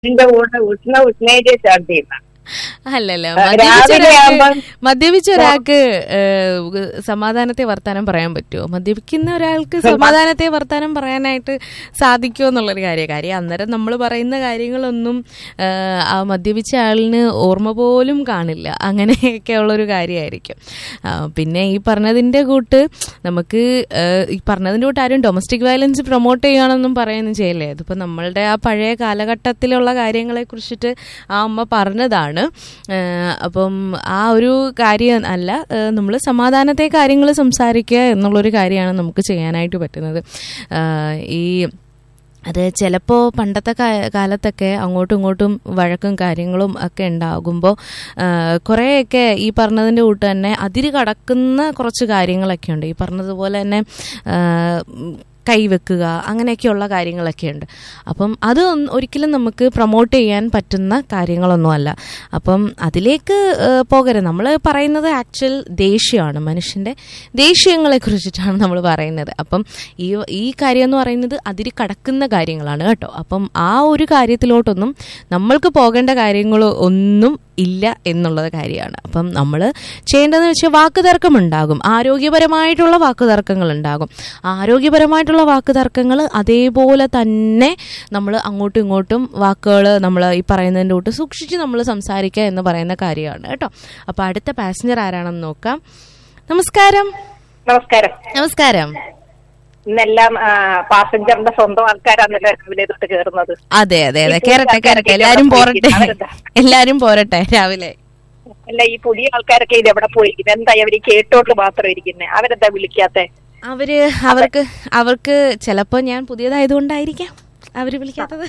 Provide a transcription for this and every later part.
ഇതിന്റെ കൂടെ ഉഷ്ണ ഉഷ്ണേജ് ഛർദിയില്ല അല്ലല്ല ആ, മദ്യപിച്ച രാവിലെ ഒരാൾക്ക് ആവുമ്പം- മദ്യപിച്ച ഒരാൾക്ക് ഏഹ്, സമാധാനത്തെ വർത്താനം പറയാൻ പറ്റുമോ മദ്യപിക്കുന്ന ഒരാൾക്ക് സമാധാനത്തെ വർത്താനം പറയാനായിട്ട് സാധിക്കുമോ എന്നുള്ളൊരു കാര്യം കാര്യം അന്നേരം നമ്മൾ പറയുന്ന കാര്യങ്ങളൊന്നും ഏഹ്, ആ മദ്യപിച്ച ആളിന് ഓർമ്മ പോലും കാണില്ല അങ്ങനെയൊക്കെ ഉള്ളൊരു കാര്യമായിരിക്കും ആ, പിന്നെ ഈ പറഞ്ഞതിൻ്റെ കൂട്ട് നമുക്ക് ഏഹ്, ഈ പറഞ്ഞതിൻ്റെ കൂട്ട് ആരും ഡൊമസ്റ്റിക് വയലൻസ് പ്രൊമോട്ട് ചെയ്യുകയാണെന്നും പറയുകയൊന്നും ചെയ്യല്ലേ അതിപ്പോൾ നമ്മളുടെ ആ പഴയ കാലഘട്ടത്തിലുള്ള കാര്യങ്ങളെ കുറിച്ചിട്ട് ആ അമ്മ പറഞ്ഞതാണ് ഏഹ്, അപ്പം ആ ഒരു കാര്യം അല്ല നമ്മൾ സമാധാനത്തെ കാര്യങ്ങൾ സംസാരിക്കുക എന്നുള്ളൊരു കാര്യമാണ് നമുക്ക് ചെയ്യാനായിട്ട് പറ്റുന്നത് ഏഹ്, ഈ അത് ചിലപ്പോൾ പണ്ടത്തെ കാ- കാലത്തൊക്കെ അങ്ങോട്ടും ഇങ്ങോട്ടും വഴക്കും കാര്യങ്ങളും ഒക്കെ ഉണ്ടാകുമ്പോൾ കുറേയൊക്കെ ഈ പറഞ്ഞതിൻ്റെ കൂട്ട് തന്നെ അതിര് കടക്കുന്ന കുറച്ച് കാര്യങ്ങളൊക്കെ ഉണ്ട് ഈ പറഞ്ഞതുപോലെ തന്നെ ആ, ഉം, കൈവെക്കുക അങ്ങനെയൊക്കെയുള്ള കാര്യങ്ങളൊക്കെ ഉണ്ട് അപ്പം അത് ഒന്ന് ഒരിക്കലും നമുക്ക് പ്രൊമോട്ട് ചെയ്യാൻ പറ്റുന്ന കാര്യങ്ങളൊന്നുമല്ല അപ്പം അതിലേക്ക് ഏഹ്, പോകരുത് നമ്മൾ പറയുന്നത് ആക്ച്വൽ ദേഷ്യമാണ് മനുഷ്യൻ്റെ ദേഷ്യങ്ങളെ കുറിച്ചിട്ടാണ് നമ്മൾ പറയുന്നത് അപ്പം ഈ ഈ കാര്യം എന്ന് പറയുന്നത് അതിര് കടക്കുന്ന കാര്യങ്ങളാണ് കേട്ടോ അപ്പം ആ ഒരു കാര്യത്തിലോട്ടൊന്നും നമ്മൾക്ക് പോകേണ്ട കാര്യങ്ങൾ ഒന്നും ഇല്ല എന്നുള്ളത് കാര്യമാണ് അപ്പം നമ്മൾ ചെയ്യേണ്ടതെന്ന് വെച്ചാൽ വാക്കുതർക്കം ഉണ്ടാകും ആരോഗ്യപരമായിട്ടുള്ള വാക്കുതർക്കങ്ങൾ ഉണ്ടാകും ആരോഗ്യപരമായിട്ടുള്ള വാക്കുതർക്കങ്ങൾ അതേപോലെ തന്നെ നമ്മൾ അങ്ങോട്ടും ഇങ്ങോട്ടും വാക്കുകൾ നമ്മൾ ഈ പറയുന്നതിൻ്റെ കൂട്ട് സൂക്ഷിച്ച് നമ്മൾ സംസാരിക്കുക എന്ന് പറയുന്ന കാര്യമാണ് കേട്ടോ അപ്പോൾ അടുത്ത പാസഞ്ചർ ആരാണെന്ന് നോക്കാം നമസ്കാരം നമസ്കാരം നമസ്കാരം ഇന്നെല്ലാം ആ, പാസഞ്ചറിന്റെ സ്വന്തം ആൾക്കാരാണല്ലോ രാവിലെ തൊട്ട് കയറുന്നത് അതെ അതെ അതെ ഈ കേറട്ടെ പുതിയ കേറട്ടെ ആൾക്കാരൊക്കെ എല്ലാരും എവിടെ പോരട്ടെ പോയിരിക്കുന്നു? അവരെന്താ? എല്ലാരും പോരട്ടെ രാവിലെ അല്ല ഈ പുതിയ ആൾക്കാരൊക്കെ ഇത് എവിടെ പോയിരിക്കുന്നത് എന്താ അവര് കേട്ടോട്ട് മാത്രം ഇരിക്കുന്നത് അവരെന്താ വിളിക്കാത്തെ അവര് അവർക്ക് അവർക്ക് ചിലപ്പോ ഞാൻ പുതിയതായതുകൊണ്ടായിരിക്കാം അവര് വിളിക്കാത്തത്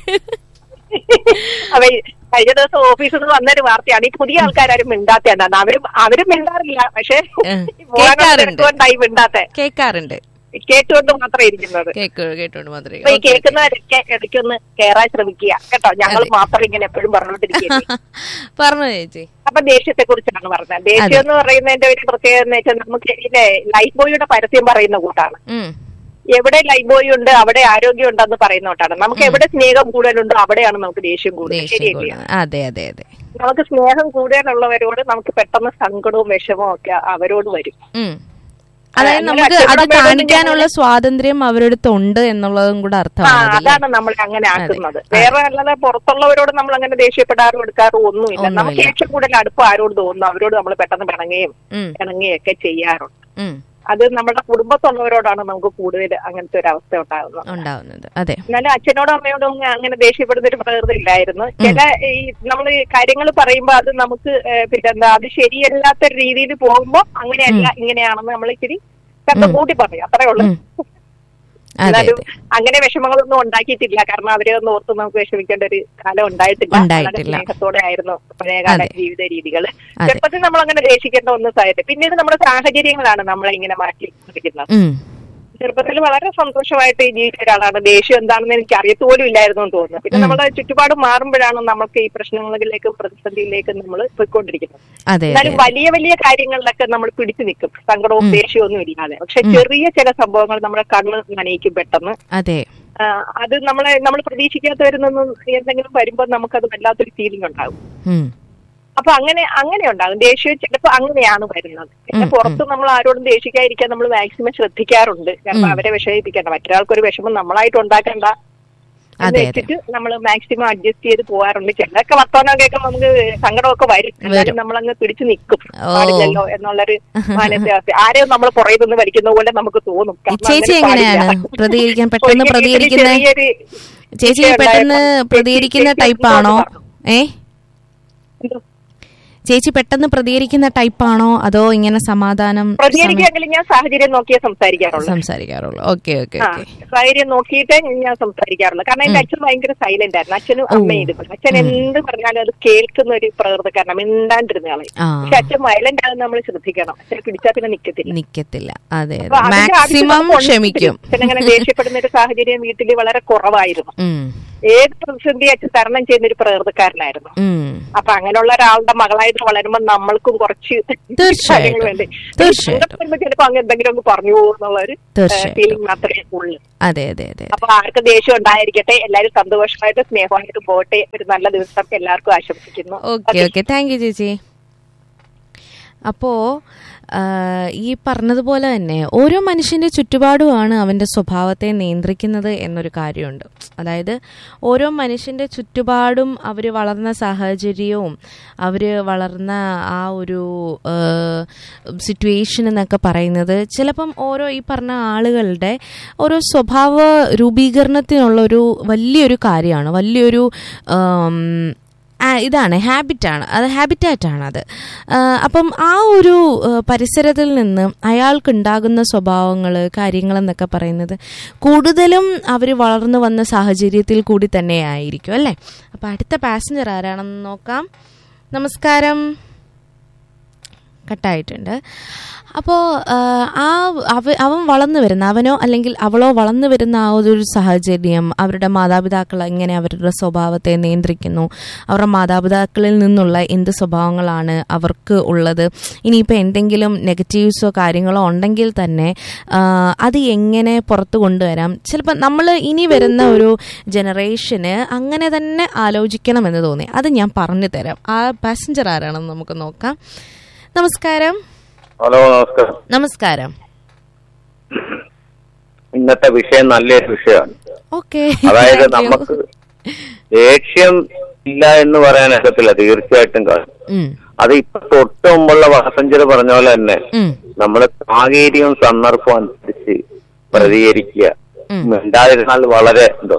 അവ കഴിഞ്ഞ ദിവസം ഓഫീസിൽ നിന്ന് വന്നൊരു വാർത്തയാണ് ഈ പുതിയ ആൾക്കാരും മിണ്ടാത്ത എന്താണ് അവരും അവരും മിണ്ടാറില്ല പക്ഷെ ഉം. പോകാനുള്ള കേൾക്കാറുണ്ട്. തിരക്കുകൊണ്ടായി മിണ്ടാത്തെ കേൾക്കാറുണ്ട് കേട്ടുകൊണ്ട് മാത്രം ഇരിക്കുന്നത് കേക്ക് കേട്ടോണ്ട് മാത്രമേ അപ്പൊ ഈ കേൾക്കുന്നവരൊക്കെ ഇടയ്ക്കൊന്ന് കയറാൻ ശ്രമിക്കുക കേട്ടോ ഞങ്ങൾ അതെ. മാത്രം ഇങ്ങനെ എപ്പോഴും പറഞ്ഞുകൊണ്ടിരിക്കുക പറഞ്ഞു ചേച്ചി അപ്പൊ ദേഷ്യത്തെ കുറിച്ചാണ് പറഞ്ഞത് ദേഷ്യം എന്ന് പറയുന്നതിന്റെ ഒരു പ്രത്യേകത എന്ന് വെച്ചാൽ നമുക്ക് ഇതിലെ ലൈഫ് ബോയിയുടെ പരസ്യം പറയുന്ന കൂട്ടാണ് ഉം. എവിടെ ലൈഫ് ബോയ് ഉണ്ട് അവിടെ ആരോഗ്യം ഉണ്ടെന്ന് പറയുന്ന കൂട്ടാണ് നമുക്ക് എവിടെ സ്നേഹം കൂടുതലുണ്ടോ അവിടെയാണ് നമുക്ക് ദേഷ്യം കൂടുതൽ ദേഷ്യം ശരിയല്ലേ കൂടുന്നത്. അതെ അതെ അതെ നമുക്ക് സ്നേഹം കൂടുതലുള്ളവരോട് നമുക്ക് പെട്ടെന്ന് സങ്കടവും വിഷമവും ഒക്കെ അവരോട് വരും ഉം. അതായത് അങ്ങനെ നമുക്ക് അത് അച്ഛനോടും അമ്മയോടും കാണിക്കാനുള്ള സ്വാതന്ത്ര്യം അവരടുത്ത് ഉണ്ട് എന്നുള്ളതും കൂടെ ആ അർത്ഥമാണ് അതില്ലേ? അതാണ് നമ്മൾ അങ്ങനെ ആക്കുന്നത് വേറെ അല്ലാതെ പുറത്തുള്ളവരോട് നമ്മൾ അങ്ങനെ ദേഷ്യപ്പെടാറും എടുക്കാറും ഒന്നുമില്ല നമുക്ക് ഒന്നുമില്ല. ഏറ്റവും കൂടുതൽ അടുപ്പം ആരോട് തോന്നുന്നു അവരോട് നമ്മൾ പെട്ടെന്ന് പിണങ്ങുകയും ഉം. ഇണങ്ങുകയും ഒക്കെ ചെയ്യാറുണ്ട് ഉം. അത് നമ്മുടെ കുടുംബത്തുള്ളവരോടാണ് നമുക്ക് കൂടുതൽ അങ്ങനത്തെ ഒരു അവസ്ഥ ഉണ്ടാകുന്നത് ഉണ്ടാവുന്നത് അതെ എന്നാലും അച്ഛനോടും അമ്മയോടും ഒന്നും അങ്ങനെ ദേഷ്യപ്പെടുന്ന ഒരു പ്രകൃതി ഇല്ലായിരുന്നു ചില ഈ നമ്മൾ കാര്യങ്ങൾ പറയുമ്പോൾ അത് നമുക്ക് ഏഹ്, പിന്നെന്താ അത് ശരിയല്ലാത്ത രീതിയിൽ പോകുമ്പോൾ അങ്ങനെയല്ല ഇങ്ങനെയാണെന്ന് നമ്മൾ ഇച്ചിരി കണ്ട കൂട്ടി പറയും അത്രേ ഉള്ളൂ ഉം. അതെ എന്നാലും അതെ അങ്ങനെ വിഷമങ്ങളൊന്നും ഉണ്ടാക്കിയിട്ടില്ല കാരണം അവരെ ഒന്ന് ഓർത്ത് നമുക്ക് വിഷമിക്കേണ്ട ഒരു കാലം ഉണ്ടായിട്ടില്ല ഉണ്ടായിട്ടില്ല. വളരെ സ്നേഹത്തോടെ ആയിരുന്നു പഴയകാല അതെ. ജീവിത രീതികൾ അതെ. ചെറുപ്പത്തിൽ നമ്മൾ അങ്ങനെ ദേഷിക്കേണ്ട ഒന്നും സാധ്യത പിന്നീട് നമ്മുടെ സാഹചര്യങ്ങളാണ് നമ്മളെ ഇങ്ങനെ മാറ്റി പിടിക്കുന്നത് ഉം. ചെറുപ്പത്തിൽ വളരെ സന്തോഷമായിട്ട് ജീവിച്ച ഒരാളാണ് ദേഷ്യം എന്താണെന്ന് എനിക്ക് അറിയത്തുപോലും ഇല്ലായിരുന്നു എന്ന് തോന്നുന്നു പിന്നെ നമ്മുടെ ചുറ്റുപാട് മാറുമ്പോഴാണ് നമുക്ക് ഈ പ്രശ്നങ്ങളിലേക്കും പ്രതിസന്ധിയിലേക്കും നമ്മൾ പോയിക്കൊണ്ടിരിക്കുന്നത് അതെ അതെ എന്നാലും വലിയ വലിയ കാര്യങ്ങളിലൊക്കെ നമ്മൾ പിടിച്ചു നിൽക്കും സങ്കടവും ദേഷ്യവും ഒന്നും ഇല്ലാതെ പക്ഷെ ചെറിയ ചില സംഭവങ്ങൾ നമ്മുടെ കണ്ണ് നനയിക്കും പെട്ടെന്ന് അതെ ആ, അത് നമ്മളെ നമ്മൾ പ്രതീക്ഷിക്കാത്ത വരുന്നൊന്നും എന്തെങ്കിലും വരുമ്പോൾ നമുക്കത് വല്ലാത്തൊരു ഫീലിംഗ് ഉണ്ടാകും ഉം. അപ്പൊ അങ്ങനെ അങ്ങനെ ഉണ്ടാകും ദേഷ്യം ചിലപ്പോൾ അങ്ങനെയാണ് വരുന്നത് പിന്നെ പുറത്ത് നമ്മൾ ആരോടും ദേഷിക്കാതിരിക്കാൻ നമ്മൾ മാക്സിമം ശ്രദ്ധിക്കാറുണ്ട് കാരണം അവരെ വിഷമിപ്പിക്കണ്ട മറ്റൊരാൾക്കൊരു വിഷമം നമ്മളായിട്ട് ഉണ്ടാക്കണ്ട എന്ന് അതെ, അതെ. വെച്ചിട്ട് നമ്മൾ മാക്സിമം അഡ്ജസ്റ്റ് ചെയ്ത് പോകാറുണ്ട് ചിലരൊക്കെ വർത്തമാനം കേൾക്കുമ്പോൾ നമുക്ക് സങ്കടമൊക്കെ വരും എന്നാലും നമ്മളങ്ങ് പിടിച്ചു നിൽക്കും ഓ. പാടില്ലല്ലോ എന്നുള്ളൊരു മാനസികാവസ്ഥ ആരെയും നമ്മൾ പുറകെ നിന്ന് വലിക്കുന്ന പോലെ നമുക്ക് തോന്നും ഈ കാരണം ചേച്ചി അങ്ങനെ എങ്ങനെയാണ് പാടില്ല. പ്രതികരിക്കാൻ പെട്ടെന്ന് ഒരിക്കൽ വീട്ടിൽ പ്രതികരിക്കുന്ന ചെറിയൊരു ചേച്ചി വിഷയം പെട്ടെന്ന് ഉണ്ടായപ്പോൾ പ്രതികരിക്കുന്ന ചേച്ചി ടൈപ്പാണോ എന്നോട് പറഞ്ഞു. ഏ എന്തോ? ചേച്ചി പെട്ടെന്ന് പ്രതികരിക്കുന്ന ടൈപ്പാണോ അതോ ഇങ്ങനെ സമാധാനം പ്രതികരിക്കുകയാണെങ്കിൽ ഞാൻ സാഹചര്യം നോക്കിയേ സംസാരിക്കാറുള്ളൂ സംസാരിക്കാറുള്ളൂ ഓക്കെ ഓക്കെ ആ ഓക്കെ സാഹചര്യം നോക്കിയിട്ടേ ഞാൻ സംസാരിക്കാറുള്ളൂ കാരണം എന്റെ അച്ഛൻ ഭയങ്കര സൈലന്റ് ആയിരുന്നു അച്ഛനും അമ്മയും ഇതുപോലെ അച്ഛൻ എന്ത് പറഞ്ഞാലും അത് കേൾക്കുന്ന ഒരു പ്രകൃതക്കാരനാണ് മിണ്ടാണ്ടിരുന്ന ആളെ ആ പക്ഷെ അച്ഛൻ വയലന്റ് ആകുന്ന നമ്മൾ ശ്രദ്ധിക്കണം അച്ഛൻ പിടിച്ചാൽ പിന്നെ നിക്കത്തില്ല നിക്കത്തില്ല അതെ അപ്പൊ അതെ അതിന്റെ ആവശ്യം മാക്സിമം നമുക്ക് ഉണ്ട്. ക്ഷമിക്കും അച്ഛൻ അങ്ങനെ ദേഷ്യപ്പെടുന്ന ഒരു സാഹചര്യം വീട്ടിൽ വളരെ കുറവായിരുന്നു ഉം. ഏത് പ്രതിസന്ധി വെച്ച് തരണം ചെയ്യുന്ന ഒരു പ്രകൃതക്കാരനായിരുന്നു ഉം. അപ്പൊ അങ്ങനെയുള്ള ഒരാളുടെ മകളായിട്ട് വളരുമ്പോൾ നമ്മൾക്കും കുറച്ച് തീർച്ചയായിട്ടും. കാര്യങ്ങൾ വേണ്ടേ തീർച്ചയായിട്ടും. വരുമ്പോ ചിലപ്പോ അങ്ങ് എന്തെങ്കിലും അങ്ങ് പറഞ്ഞു പോകുന്നുള്ള ഒരു തീർച്ചയായിട്ടും. ഫീലിംഗ് മാത്രമേ ഉള്ളൂ അതെ അതെ അതെ അപ്പൊ ആർക്കും ദേഷ്യം ഉണ്ടായിരിക്കട്ടെ എല്ലാവരും സന്തോഷമായിട്ട് സ്നേഹമായിട്ട് പോട്ടെ ഒരു നല്ല ദിവസം എല്ലാവർക്കും ആശംസിക്കുന്നു ഓക്കെ ഓക്കെ താങ്ക് യു ചേച്ചി അപ്പോൾ ഈ പറഞ്ഞതുപോലെ തന്നെ ഓരോ മനുഷ്യൻ്റെ ചുറ്റുപാടുമാണ് അവൻ്റെ സ്വഭാവത്തെ നിയന്ത്രിക്കുന്നത് എന്നൊരു കാര്യമുണ്ട് അതായത് ഓരോ മനുഷ്യൻ്റെ ചുറ്റുപാടും അവർ വളർന്ന സാഹചര്യവും അവർ വളർന്ന ആ ഒരു സിറ്റുവേഷൻ എന്നൊക്കെ പറയുന്നത് ചിലപ്പം ഓരോ ഈ പറഞ്ഞ ആളുകളുടെ ഓരോ സ്വഭാവ രൂപീകരണത്തിനുള്ള ഒരു വലിയൊരു കാര്യമാണ് വലിയൊരു ആം, ആ, ഇതാണ് ഹാബിറ്റാണ് അത് ഹാബിറ്റാറ്റാണ് അത് ആ, അപ്പം ആ ഒരു ആ, പരിസരത്തിൽ നിന്ന് അയാൾക്കുണ്ടാകുന്ന സ്വഭാവങ്ങൾ കാര്യങ്ങളെന്നൊക്കെ പറയുന്നത് കൂടുതലും അവർ വളർന്നു വന്ന സാഹചര്യത്തിൽ കൂടി തന്നെ ആയിരിക്കും അല്ലേ അപ്പം അടുത്ത പാസഞ്ചർ ആരാണെന്ന് നോക്കാം നമസ്കാരം കട്ടായിട്ടുണ്ട് അപ്പോൾ ആ അവ അവൻ വളർന്നു വരുന്ന അവനോ അല്ലെങ്കിൽ അവളോ വളർന്നു വരുന്ന ആ ഒരു സാഹചര്യം അവരുടെ മാതാപിതാക്കൾ എങ്ങനെ അവരുടെ സ്വഭാവത്തെ നിയന്ത്രിക്കുന്നു അവരുടെ മാതാപിതാക്കളിൽ നിന്നുള്ള എന്ത് സ്വഭാവങ്ങളാണ് അവർക്ക് ഉള്ളത് ഇനിയിപ്പോൾ എന്തെങ്കിലും നെഗറ്റീവ്സോ കാര്യങ്ങളോ ഉണ്ടെങ്കിൽ തന്നെ ആ, അത് എങ്ങനെ പുറത്ത് കൊണ്ടുവരാം ചിലപ്പോൾ നമ്മൾ ഇനി വരുന്ന ഒരു ജനറേഷന് അങ്ങനെ തന്നെ ആലോചിക്കണമെന്ന് തോന്നി അത് ഞാൻ പറഞ്ഞു തരാം ആ പാസഞ്ചർ ആരാണെന്ന് നമുക്ക് നോക്കാം നമസ്കാരം ഹലോ നമസ്കാരം നമസ്കാരം ഇന്നത്തെ വിഷയം നല്ലൊരു വിഷയമാണ് ഓക്കെ അതായത് നമുക്ക് ദേഷ്യം ഇല്ല എന്ന് പറയാൻ ഒക്കത്തില്ല തീർച്ചയായിട്ടും കാണും അത് ഇപ്പൊ തൊട്ട് മുമ്പുള്ള പാസഞ്ചർ പറഞ്ഞ പോലെ തന്നെ നമ്മൾ സാഹചര്യവും സന്ദർഭവും അനുസരിച്ച് പ്രതികരിക്കുക ഉം. മിണ്ടാതിരുന്നാൽ വളരെ എന്തോ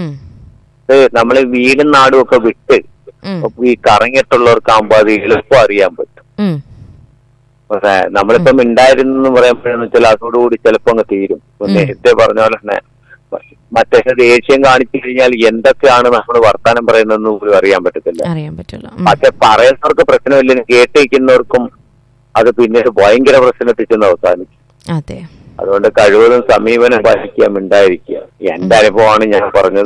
ഇത് നമ്മൾ വീടും നാടും ഒക്കെ വിട്ട് ഈ കറങ്ങിയിട്ടുള്ളവർക്കാകുമ്പോ അത് എളുപ്പം അറിയാൻ പറ്റും പക്ഷേ നമ്മളിപ്പോ മിണ്ടായിരുന്നു പറയുമ്പോഴെന്ന് വെച്ചാൽ അതോടുകൂടി ചിലപ്പോ അങ്ങ് തീരും ഇപ്പൊ ഉം. നേരത്തെ പറഞ്ഞ പോലെ തന്നെ മറ്റേ ദേഷ്യം കാണിച്ചു കഴിഞ്ഞാൽ എന്തൊക്കെയാണ് നമ്മൾ വർത്താനം പറയുന്നതെന്ന് പോലും അറിയാൻ പറ്റത്തില്ല അറിയാൻ പറ്റുള്ളൂ ഉം. പക്ഷെ പറയുന്നവർക്ക് പ്രശ്നമില്ലെങ്കിലും കേട്ടിരിക്കുന്നവർക്കും അത് പിന്നീട് ഭയങ്കര പ്രശ്നത്തിൽ ചെന്ന് അവസാനിക്കും അതെ അതുകൊണ്ട് കഴിവതും സമീപനം പാലിക്കുക മിണ്ടായിരിക്കുക എന്റെ അനുഭവമാണ് ഞാൻ പറഞ്ഞത്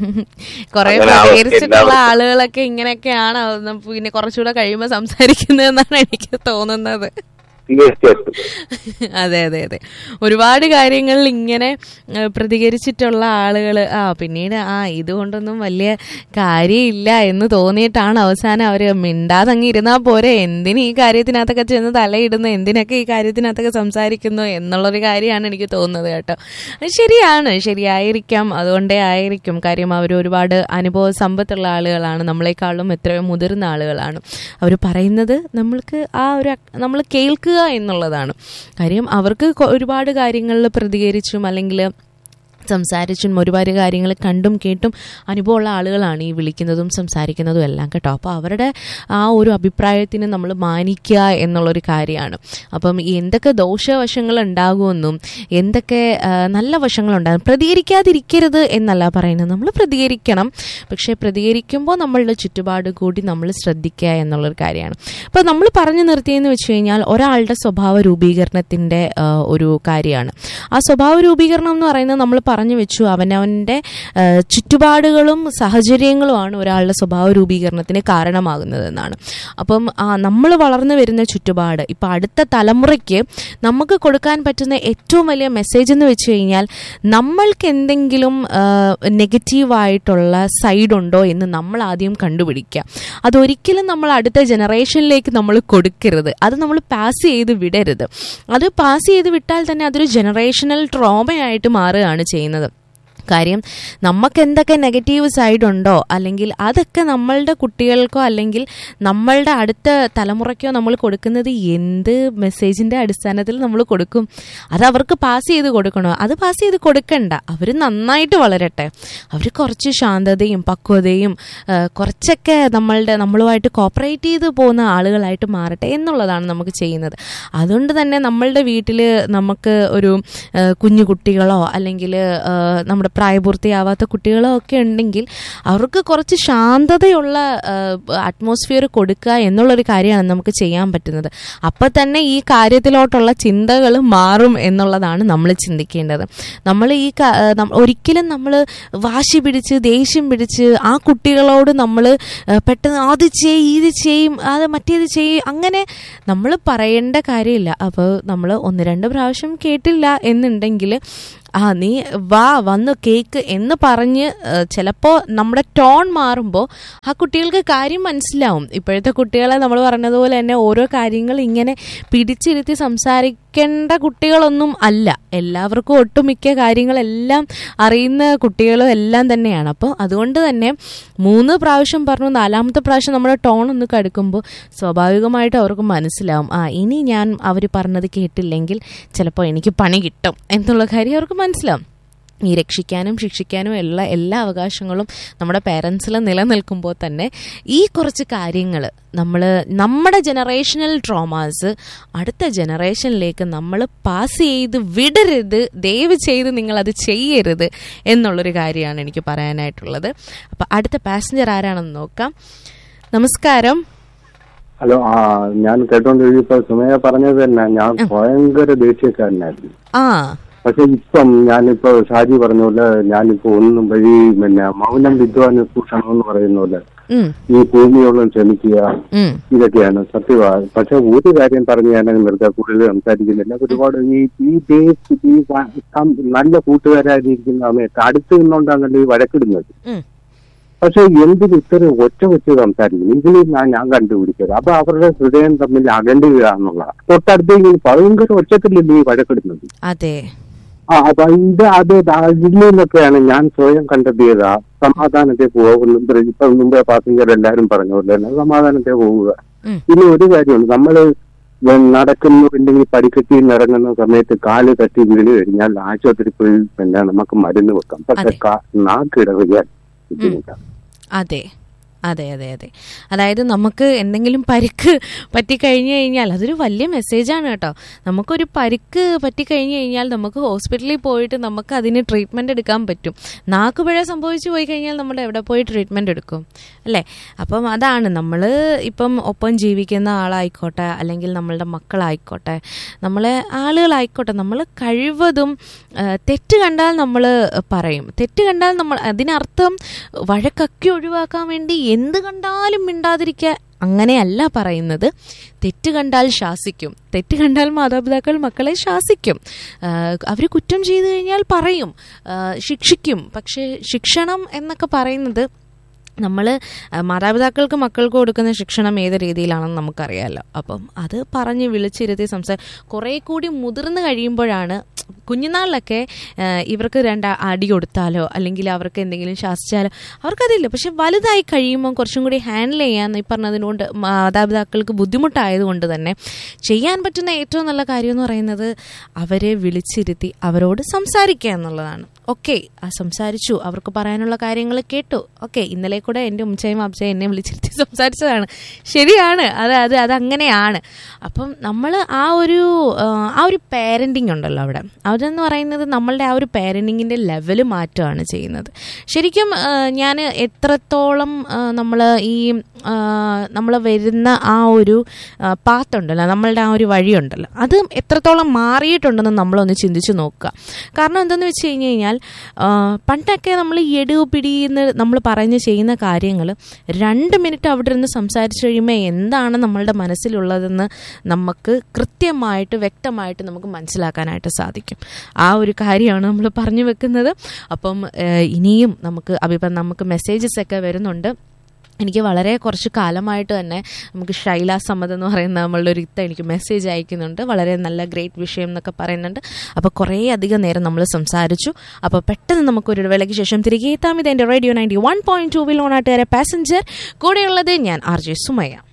കുറെ അങ്ങനെ അവർക്ക് പ്രതികരിച്ചിട്ടുള്ള എല്ലാവർക്കും- ആളുകളൊക്കെ ഇങ്ങനെയൊക്കെയാണ് അത് പിന്നെ കുറച്ചുകൂടെ കഴിയുമ്പോൾ സംസാരിക്കുന്നതെന്നാണ് എനിക്ക് തോന്നുന്നത് തീർച്ചയായിട്ടും അതെ അതെ അതെ ഒരുപാട് കാര്യങ്ങളിൽ ഇങ്ങനെ ഏഹ്, പ്രതികരിച്ചിട്ടുള്ള ആളുകൾ ആ പിന്നീട് ആ ഇതുകൊണ്ടൊന്നും വലിയ കാര്യമില്ല എന്ന് തോന്നിയിട്ടാണ് അവസാനം അവർ മിണ്ടാതങ്ങ് ഇരുന്നാൽ പോരെ എന്തിന് ഈ കാര്യത്തിനകത്തൊക്കെ ചെന്ന് തലയിടുന്നു എന്തിനൊക്കെ ഈ കാര്യത്തിനകത്തൊക്കെ സംസാരിക്കുന്നു എന്നുള്ളൊരു കാര്യമാണ് എനിക്ക് തോന്നുന്നത് കേട്ടോ അത് ശരിയാണ് ശരിയായിരിക്കാം അതുകൊണ്ടേ ആയിരിക്കും കാര്യം അവർ ഒരുപാട് അനുഭവ സമ്പത്തുള്ള ആളുകളാണ് നമ്മളെക്കാളും എത്രയോ മുതിർന്ന ആളുകളാണ് അവർ പറയുന്നത് നമ്മൾക്ക് ആ ഒരു നമ്മൾ കേൾക്കുക എന്നുള്ളതാണ് കാര്യം അവർക്ക് കൊ- ഒരുപാട് കാര്യങ്ങളിൽ പ്രതികരിച്ചും അല്ലെങ്കിൽ സംസാരിച്ചും ഒരുപാട് കാര്യങ്ങൾ കണ്ടും കേട്ടും അനുഭവമുള്ള ആളുകളാണ് ഈ വിളിക്കുന്നതും സംസാരിക്കുന്നതും എല്ലാം കേട്ടോ അപ്പോൾ അവരുടെ ആ ഒരു അഭിപ്രായത്തിന് നമ്മൾ മാനിക്കുക എന്നുള്ളൊരു കാര്യമാണ് അപ്പം ഈ എന്തൊക്കെ ദോഷവശങ്ങൾ ഉണ്ടാകുമെന്നും എന്തൊക്കെ ആ, നല്ല വശങ്ങളുണ്ടാകും പ്രതികരിക്കാതിരിക്കരുത് എന്നല്ല പറയുന്നത് നമ്മൾ പ്രതികരിക്കണം പക്ഷേ പ്രതികരിക്കുമ്പോൾ നമ്മളുടെ ചുറ്റുപാട് കൂടി നമ്മൾ ശ്രദ്ധിക്കുക എന്നുള്ളൊരു കാര്യമാണ് അപ്പോൾ നമ്മൾ പറഞ്ഞു നിർത്തിയെന്ന് വെച്ച് കഴിഞ്ഞാൽ ഒരാളുടെ സ്വഭാവ രൂപീകരണത്തിൻ്റെ ആ, ഒരു കാര്യമാണ് ആ സ്വഭാവ രൂപീകരണം എന്ന് പറയുന്നത് നമ്മൾ പറഞ്ഞു വെച്ചു അവനവൻ്റെ ആ, ചുറ്റുപാടുകളും സാഹചര്യങ്ങളുമാണ് ഒരാളുടെ സ്വഭാവ രൂപീകരണത്തിന് കാരണമാകുന്നതെന്നാണ് അപ്പം നമ്മൾ വളർന്നു വരുന്ന ചുറ്റുപാട് ഇപ്പം അടുത്ത തലമുറയ്ക്ക് നമുക്ക് കൊടുക്കാൻ പറ്റുന്ന ഏറ്റവും വലിയ മെസ്സേജ് എന്ന് വെച്ച് കഴിഞ്ഞാൽ നമ്മൾക്ക് എന്തെങ്കിലും നെഗറ്റീവായിട്ടുള്ള സൈഡ് ഉണ്ടോ എന്ന് നമ്മൾ ആദ്യം കണ്ടുപിടിക്കുക അതൊരിക്കലും നമ്മൾ അടുത്ത ജനറേഷനിലേക്ക് നമ്മൾ കൊടുക്കരുത് അത് നമ്മൾ പാസ് ചെയ്ത് വിടരുത് അത് പാസ് ചെയ്ത് വിട്ടാൽ തന്നെ അതൊരു ജനറേഷണൽ ട്രോമയായിട്ട് മാറുകയാണ് ചെയ്യുന്നത് കാര്യം നമുക്ക് എന്തൊക്കെ നെഗറ്റീവ് സൈഡ് ഉണ്ടോ അല്ലെങ്കിൽ അതൊക്കെ നമ്മളുടെ കുട്ടികൾക്കോ അല്ലെങ്കിൽ നമ്മളുടെ അടുത്ത തലമുറയ്ക്കോ നമ്മൾ കൊടുക്കുന്നത് എന്ത് മെസ്സേജിൻ്റെ അടിസ്ഥാനത്തിൽ നമ്മൾ കൊടുക്കും അത് അവർക്ക് പാസ് ചെയ്ത് കൊടുക്കണോ അത് പാസ് ചെയ്ത് കൊടുക്കണ്ട അവർ നന്നായിട്ട് വളരട്ടെ അവർ കുറച്ച് ശാന്തതയും പക്വതയും ആ, കുറച്ചൊക്കെ നമ്മളുടെ നമ്മളുമായിട്ട് കോപ്പറേറ്റ് ചെയ്ത് പോകുന്ന ആളുകളായിട്ട് മാറട്ടെ എന്നുള്ളതാണ് നമുക്ക് ചെയ്യുന്നത് അതുകൊണ്ട് തന്നെ നമ്മളുടെ വീട്ടിൽ നമുക്ക് ഒരു ആ, കുഞ്ഞു കുട്ടികളോ അല്ലെങ്കിൽ ആ, നമ്മുടെ പ്രായപൂർത്തിയാവാത്ത കുട്ടികളോ ഒക്കെ ഉണ്ടെങ്കിൽ അവർക്ക് കുറച്ച് ശാന്തതയുള്ള അറ്റ്മോസ്ഫിയർ കൊടുക്കുക എന്നുള്ളൊരു കാര്യമാണ് നമുക്ക് ചെയ്യാൻ പറ്റുന്നത് അപ്പം തന്നെ ഈ കാര്യത്തിലോട്ടുള്ള ചിന്തകൾ മാറും എന്നുള്ളതാണ് നമ്മൾ ചിന്തിക്കേണ്ടത് നമ്മൾ ഈ ക- ആ, നം- ഒരിക്കലും നമ്മൾ വാശി പിടിച്ച് ദേഷ്യം പിടിച്ച് ആ കുട്ടികളോട് നമ്മൾ പെട്ടെന്ന് അത് ചെയ്യും ഇത് ചെയ്യും അത് മറ്റേത് ചെയ്യും അങ്ങനെ നമ്മൾ പറയേണ്ട കാര്യമില്ല അപ്പോൾ നമ്മൾ ഒന്ന് രണ്ട് പ്രാവശ്യം കേട്ടില്ല എന്നുണ്ടെങ്കിൽ ആ നീ വാ വന്ന് കേക്ക് എന്ന് പറഞ്ഞ് ചിലപ്പോൾ നമ്മുടെ ടോൺ മാറുമ്പോൾ ആ കുട്ടികൾക്ക് കാര്യം മനസ്സിലാവും ഇപ്പോഴത്തെ കുട്ടികളെ നമ്മൾ പറഞ്ഞതുപോലെ തന്നെ ഓരോ കാര്യങ്ങൾ ഇങ്ങനെ പിടിച്ചിരുത്തി സംസാരിക്കേണ്ട കുട്ടികളൊന്നും അല്ല എല്ലാവർക്കും ഒട്ടുമിക്ക കാര്യങ്ങളെല്ലാം അറിയുന്ന കുട്ടികളും എല്ലാം തന്നെയാണ് അപ്പോൾ അതുകൊണ്ട് തന്നെ മൂന്ന് പ്രാവശ്യം പറഞ്ഞു നാലാമത്തെ പ്രാവശ്യം നമ്മുടെ ടോൺ ഒന്ന് കടുക്കുമ്പോൾ സ്വാഭാവികമായിട്ട് അവർക്ക് മനസ്സിലാവും ആ ഇനി ഞാൻ അവർ പറഞ്ഞത് കേട്ടില്ലെങ്കിൽ ചിലപ്പോൾ എനിക്ക് പണി കിട്ടും എന്നുള്ള കാര്യം അവർക്ക് മനസ്സിലാവും ഈ രക്ഷിക്കാനും ശിക്ഷിക്കാനും എല്ലാ എല്ലാ അവകാശങ്ങളും നമ്മുടെ പേരൻസിൽ നിലനിൽക്കുമ്പോൾ തന്നെ ഈ കുറച്ച് കാര്യങ്ങൾ നമ്മൾ നമ്മുടെ ജനറേഷണൽ ട്രോമാസ് അടുത്ത ജനറേഷനിലേക്ക് നമ്മൾ പാസ് ചെയ്ത് വിടരുത് ദയവ് ചെയ്ത് നിങ്ങളത് ചെയ്യരുത് എന്നുള്ളൊരു കാര്യമാണ് എനിക്ക് പറയാനായിട്ടുള്ളത് അപ്പം അടുത്ത പാസഞ്ചർ ആരാണെന്ന് നോക്കാം നമസ്കാരം ഹലോ ആ ഞാൻ കേട്ടോണ്ടിരിക്കുമ്പോ സുമയ പറഞ്ഞത് തന്നെ ഞാൻ ഭയങ്കര ദേഷ്യക്കാരനായിരുന്നു ആ പക്ഷെ ഇപ്പം ഞാനിപ്പോ ഷാജി പറഞ്ഞ പോലെ ഞാനിപ്പോ ഒന്നും വഴി പിന്നെ മൗനം വിദ്വാന് ഭൂഷണം എന്ന് പറയുന്ന പോലെ ഉം, ഈ ഭൂമിയോളം ക്ഷമിക്കുക ഉം, ഇതൊക്കെയാണ് സത്യമാണ് പക്ഷെ ഒരു കാര്യം പറഞ്ഞ് ഞാൻ നിർത്താൻ കൂടുതൽ സംസാരിക്കുന്നില്ല ഒരുപാട് ഈ ഈ ബേസ് ഈ വ- സം- നല്ല കൂട്ടുകാരായിരിക്കുന്ന സമയത്ത് അടുത്ത് നിന്നുകൊണ്ടാണല്ലോ ഈ വഴക്കിടുന്നത് ഉം. പക്ഷെ എന്തിന് ഇത്ര ഒറ്റ വെച്ച് സംസാരിക്കുന്നു ഇതിൽ ഞാൻ ഞാൻ കണ്ടുപിടിച്ചത് അപ്പൊ അവരുടെ ഹൃദയം തമ്മിൽ അകണ്ടുക എന്നുള്ളതാണ് തൊട്ടടുത്ത് ഇങ്ങനെ ഭയങ്കര ഒച്ചത്തിലല്ലേ ഈ വഴക്കിടുന്നത് അതെ ആ അപ്പൊ ഇത് അത് ദാ- ഇതിൽ നിന്നൊക്കെയാണ് ഞാൻ സ്വയം കണ്ടെത്തിയത് ആ സമാധാനത്തെ പോകുന്നു ഇപ്പൊ മുമ്പേ പാസഞ്ചർ എല്ലാരും പറഞ്ഞ പോലെ തന്നെ സമാധാനത്തെ പോവുക ഉം. ഇനി ഒരു കാര്യമുണ്ട് നമ്മള് വ- നടക്കുന്നു അല്ലെങ്കിൽ പടിക്കെട്ടി ഇറങ്ങുന്ന സമയത്ത് കാല് തട്ടി വീണ് കഴിഞ്ഞാൽ ആശുപത്രി പോയി പിന്നെ നമുക്ക് മരുന്ന് വെക്കാം പക്ഷെ അതെ. കാ- നാക്കിടറിയാൽ ബുദ്ധിമുട്ടാണ് അതെ അതെ അതെ അതെ അതായത് നമുക്ക് എന്തെങ്കിലും പരിക്ക് പറ്റിക്കഴിഞ്ഞു കഴിഞ്ഞാൽ അതൊരു വലിയ മെസ്സേജാണ് കേട്ടോ നമുക്കൊരു പരിക്ക് പറ്റിക്കഴിഞ്ഞു കഴിഞ്ഞാൽ നമുക്ക് ഹോസ്പിറ്റലിൽ പോയിട്ട് നമുക്ക് അതിന് ട്രീറ്റ്മെൻറ്റ് എടുക്കാൻ പറ്റും നാക്കുപിഴ സംഭവിച്ചു പോയി കഴിഞ്ഞാൽ നമ്മൾ എവിടെ പോയി ട്രീറ്റ്മെൻറ്റ് എടുക്കും അല്ലേ അപ്പം അതാണ് നമ്മൾ ഇപ്പം ഒപ്പം ജീവിക്കുന്ന ആളായിക്കോട്ടെ അല്ലെങ്കിൽ നമ്മളുടെ മക്കളായിക്കോട്ടെ നമ്മളെ ആളുകളായിക്കോട്ടെ നമ്മൾ കഴിവതും ആ, തെറ്റ് കണ്ടാൽ നമ്മൾ പറയും തെറ്റ് കണ്ടാൽ നമ്മൾ അതിനർത്ഥം വഴക്കൊക്കെ ഒഴിവാക്കാൻ വേണ്ടി എന്ത് കണ്ടാലും മിണ്ടാതിരിക്കുക അങ്ങനെയല്ല പറയുന്നത് തെറ്റ് കണ്ടാൽ ശാസിക്കും തെറ്റ് കണ്ടാൽ മാതാപിതാക്കൾ മക്കളെ ശാസിക്കും അവർ കുറ്റം ചെയ്തു കഴിഞ്ഞാൽ പറയും ആ, ശിക്ഷിക്കും പക്ഷേ ശിക്ഷണം എന്നൊക്കെ പറയുന്നത് നമ്മൾ മാതാപിതാക്കൾക്ക് മക്കൾക്ക് കൊടുക്കുന്ന ശിക്ഷണം ഏത് രീതിയിലാണെന്ന് നമുക്കറിയാമല്ലോ അപ്പം അത് പറഞ്ഞ് വിളിച്ചിരുത്തി സംസാരം കുറേ കൂടി മുതിർന്ന് കഴിയുമ്പോഴാണ് കുഞ്ഞുനാളിലൊക്കെ ആ, ഇവർക്ക് രണ്ട് അടി കൊടുത്താലോ അല്ലെങ്കിൽ അവർക്ക് എന്തെങ്കിലും ശാസിച്ചാലോ അവർക്കതില്ല പക്ഷെ വലുതായി കഴിയുമ്പോൾ കുറച്ചും കൂടി ഹാൻഡിൽ ചെയ്യാൻ ഈ പറഞ്ഞതിനുകൊണ്ട് മാതാപിതാക്കൾക്ക് ബുദ്ധിമുട്ടായതുകൊണ്ട് തന്നെ ചെയ്യാൻ പറ്റുന്ന ഏറ്റവും നല്ല കാര്യം എന്ന് പറയുന്നത് അവരെ വിളിച്ചിരുത്തി അവരോട് സംസാരിക്കുക എന്നുള്ളതാണ് ഓക്കെ ആ സംസാരിച്ചു അവർക്ക് പറയാനുള്ള കാര്യങ്ങൾ കേട്ടു ഓക്കെ ഇന്നലെ കൂടെ എൻ്റെ ഉമ്മച്ചയും അബ്ജയും എന്നെ വിളിച്ചിരുത്തി സംസാരിച്ചതാണ് ശരിയാണ് അത് അത് അതങ്ങനെയാണ് അപ്പം നമ്മൾ ആ ഒരു ആ, ആ ഒരു പാരൻറ്റിങ് ഉണ്ടല്ലോ അവിടെ അതെന്ന് പറയുന്നത് നമ്മളുടെ ആ ഒരു പാരൻറ്റിങ്ങിൻ്റെ ലെവല് മാറ്റുകയാണ് ചെയ്യുന്നത് ശരിക്കും ഞാൻ എത്രത്തോളം നമ്മൾ ഈ നമ്മൾ വരുന്ന ആ ഒരു പാത്ത് ഉണ്ടല്ലോ നമ്മളുടെ ആ ഒരു വഴിയുണ്ടല്ലോ അത് എത്രത്തോളം മാറിയിട്ടുണ്ടെന്ന് നമ്മളൊന്ന് ചിന്തിച്ച് നോക്കുക കാരണം എന്തെന്ന് വെച്ച് കഴിഞ്ഞ് കഴിഞ്ഞാൽ ആ, പണ്ടൊക്കെ നമ്മൾ എടു പിടിയെന്ന് നമ്മൾ പറഞ്ഞ് ചെയ്യുന്ന കാര്യങ്ങൾ രണ്ട് മിനിറ്റ് അവിടെ ഇരുന്ന് സംസാരിച്ച് കഴിയുമ്പോൾ എന്താണ് നമ്മളുടെ മനസ്സിലുള്ളതെന്ന് നമുക്ക് കൃത്യമായിട്ട് വ്യക്തമായിട്ട് നമുക്ക് മനസ്സിലാക്കാനായിട്ട് സാധിക്കും ആ ഒരു കാര്യമാണ് നമ്മൾ പറഞ്ഞു വെക്കുന്നത് അപ്പം ഏഹ്, ഇനിയും നമുക്ക് അഭിപ്രായം നമുക്ക് മെസ്സേജസ് ഒക്കെ വരുന്നുണ്ട് എനിക്ക് വളരെ കുറച്ച് കാലമായിട്ട് തന്നെ നമുക്ക് ശൈല സമ്മതം എന്ന് പറയുന്ന നമ്മളുടെ ഒരു ഇത്ത എനിക്ക് മെസ്സേജ് അയക്കുന്നുണ്ട് വളരെ നല്ല ഗ്രേറ്റ് വിഷയം എന്നൊക്കെ പറയുന്നുണ്ട് അപ്പോൾ കുറേ അധികം നേരം നമ്മൾ സംസാരിച്ചു അപ്പോൾ പെട്ടെന്ന് നമുക്കൊരു ഇടവേളയ്ക്ക് ശേഷം തിരികെ എത്താം ഇത് എൻ്റെ radio ninety one point two വിൽ ഓണാട്ടുകാരെ പാസഞ്ചർ കൂടെയുള്ളത് ഞാൻ ആർ ജെ സുമയ്യ